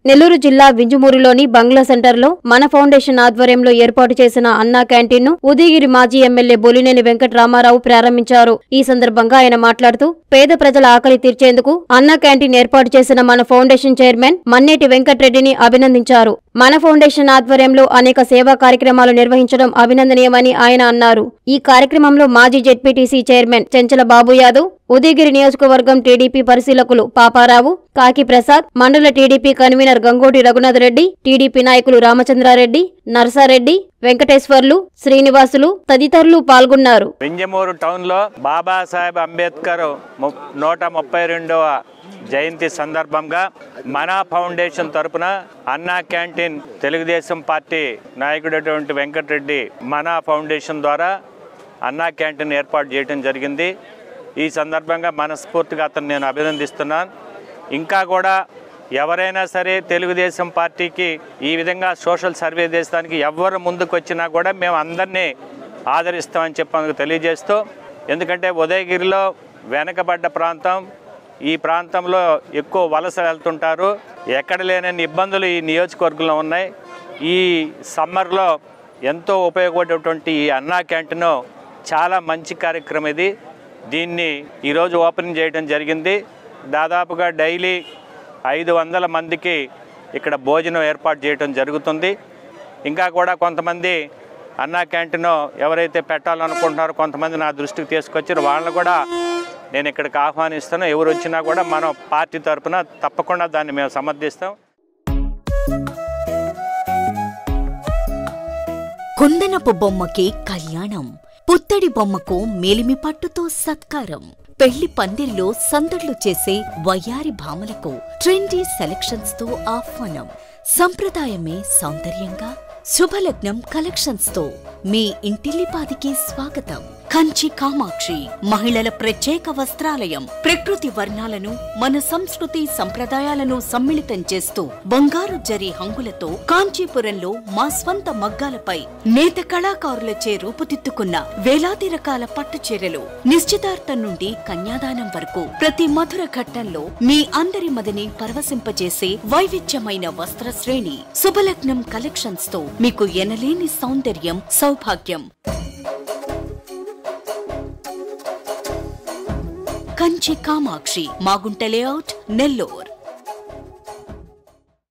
నెల్లూరు జిల్లా వింజమూరులోని బంగ్లా సెంటర్లో మన ఫౌండేషన్ ఆధ్వర్యంలో ఏర్పాటు చేసిన అన్నా క్యాంటీన్ ను ఉదయగిరి మాజీ ఎమ్మెల్యే బొలినేని వెంకట రామారావు ప్రారంభించారు ఈ సందర్భంగా ఆయన మాట్లాడుతూ పేద ప్రజల ఆకలి తీర్చేందుకు అన్నా క్యాంటీన్ ఏర్పాటు చేసిన మన ఫౌండేషన్ చైర్మన్ మన్నేటి వెంకటరెడ్డిని అభినందించారు మన ఫౌండేషన్ ఆధ్వర్యంలో అనేక సేవా కార్యక్రమాలు నిర్వహించడం అభినందనీయమని ఆయన అన్నారు ఈ కార్యక్రమంలో మాజీ జెడ్పీటీసీ చైర్మన్ చెంచల బాబు యాదవ్ ఉదయగిరి నియోజకవర్గం టీడీపీ పరిశీలకులు పాపారావు కాకి ప్రసాద్ మండల TDP convener Gangoti Raghunath Reddy TDP నాయకులు రామచంద్రారెడ్డి నర్సారెడ్డి వెంకటేశ్వర్లు శ్రీనివాసులు తదితరులు పాల్గొన్నారు వింజమూరు టౌన్లో బాబాసాహెబ్ అంబేద్కర్ ము- నూట ముప్పై రెండవ జయంతి సందర్భంగా మనా ఫౌండేషన్ తరపున అన్నా క్యాంటీన్ తెలుగుదేశం పార్టీ నాయకుడైనటువంటి వెంకటరెడ్డి మనా ఫౌండేషన్ ద్వారా అన్నా క్యాంటీన్ ఏర్పాటు చేయడం జరిగింది ఈ సందర్భంగా మనస్ఫూర్తిగా అతను నేను అభినందిస్తున్నాను ఇంకా కూడా ఎవరైనా సరే తెలుగుదేశం పార్టీకి ఈ విధంగా సోషల్ సర్వే చేసడానికి ఎవరు ముందుకు వచ్చినా కూడా మేము అందరినీ ఆదరిస్తామని చెప్పి అందుకు తెలియజేస్తూ ఎందుకంటే ఉదయగిరిలో వెనకబడ్డ ప్రాంతం ఈ ప్రాంతంలో ఎక్కువ వలస వెళ్తుంటారు ఎక్కడ లేనన్ని ఇబ్బందులు ఈ నియోజకవర్గంలో ఉన్నాయి ఈ సమ్మర్లో ఎంతో ఉపయోగపడేటువంటి ఈ అన్నా క్యాంటీన్ చాలా మంచి కార్యక్రమం ఇది దీన్ని ఈరోజు ఓపెనింగ్ చేయడం జరిగింది దాదాపుగా డైలీ ఐదు వందల మందికి ఇక్కడ భోజనం ఏర్పాటు చేయడం జరుగుతుంది ఇంకా కూడా కొంతమంది అన్నా క్యాంటీన్ ఎవరైతే పెట్టాలనుకుంటున్నారో కొంతమంది నా దృష్టికి తీసుకొచ్చారు వాళ్ళని కూడా నేను ఇక్కడికి ఆహ్వానిస్తాను ఎవరు వచ్చినా కూడా మనం పార్టీ తరఫున తప్పకుండా దాన్ని మేము సమర్థిస్తాం కుందనపు బొమ్మకి కళ్యాణం పుత్తడి బొమ్మకు మేలిమి పట్టుతో సత్కారం పెళ్లి పందిరిలో సందడ్లు చేసే వయ్యారి భామలకు ట్రెండీ సెలక్షన్స్ తో ఆహ్వానం సంప్రదాయమే సౌందర్యంగా శుభలగ్నం కలెక్షన్స్ తో మీ ఇంటిల్లిపాదికి స్వాగతం కంచి కామాక్షి మహిళల ప్రత్యేక వస్త్రాలయం ప్రకృతి వర్ణాలను మన సంస్కృతి సంప్రదాయాలను సమ్మిళితం చేస్తూ బంగారు జరి హంగులతో కాంచీపురంలో మా స్వంత మగ్గాలపై నేత కళాకారులచే రూపుదిద్దుకున్న వేలాది రకాల పట్టు చీరలు నిశ్చితార్థం నుండి కన్యాదానం వరకు ప్రతి మధుర ఘట్టంలో మీ అందరి మదిని పరవశింపజేసే వైవిధ్యమైన వస్త్ర శ్రేణి శుభలగ్నం కలెక్షన్స్ తో మీకు ఎనలేని సౌందర్యం సౌభాగ్యం కంచి కామాక్షి మాగుంట లేఅవుట్ నెల్లూర్